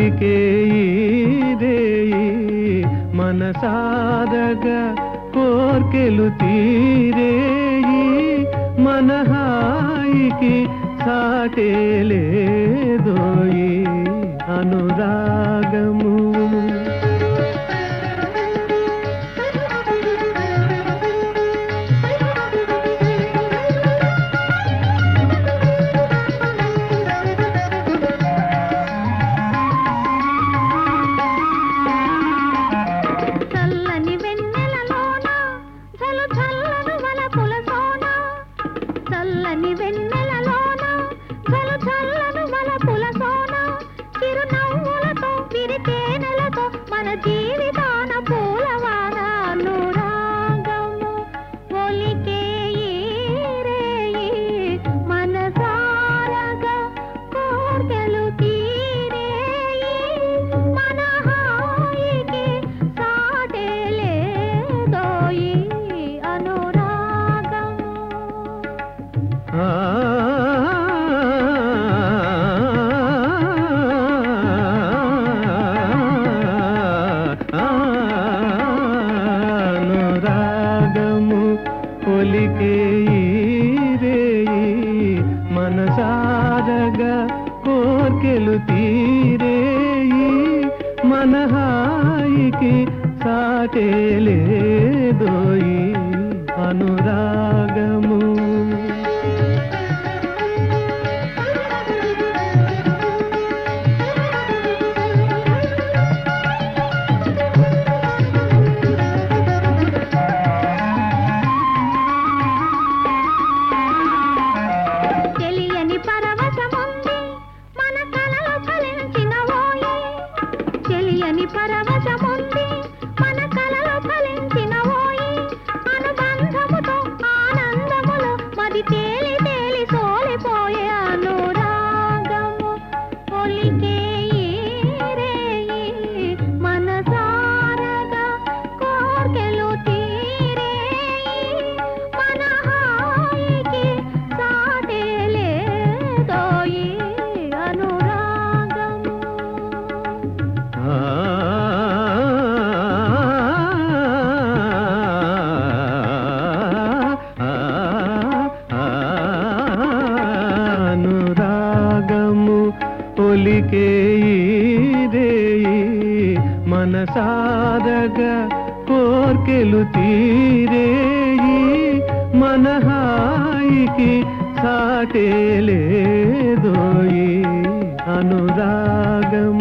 ఒలికే రేయి మనసాదగా కోర్కెలు తీరేయి మన హాయికి సాటేలేదోయి అనురాగము చల్లని వెన్నెలలోన చలు చల్లను వలపుల సోన చల్లని వెన్నెలలోన చలు చల్లను వలపుల సోన చిరునవ్వులతో విరితేనెలతో మన జీవితాన పూలవాన అనురాగము ఒలికే ఈ రేయి మనసారగా కోర్కెలు తీరేయి మన హాయికి సాటేలేదోయి అనురాగము ఆ అనురాగము ఒలికే రేయి మనసారగా కోర్కెలు తీరేయి మన హాయికి సాటేలేదోయి అనురాగము తెలియని పరవశముంది మన కలలో ఫలించిన ఓయే తెలియని పరవశముంది మన కలలో ఫలించిన ఓయే అనుబంధముతో ఆనందములో మది తేలి తేలి సోలిపోయే అనురాగము ఒలికే ఈ రేయి మనసారగా కోర్కెలు తీరేయి మన హాయికి సాటేలేదోయి అనురాగము ఆ అనురాగము ఒలికే రేయి మనసాదగా కోర్కెలు తీరేయి మన హాయికి సాటేలేదోయి అనురాగము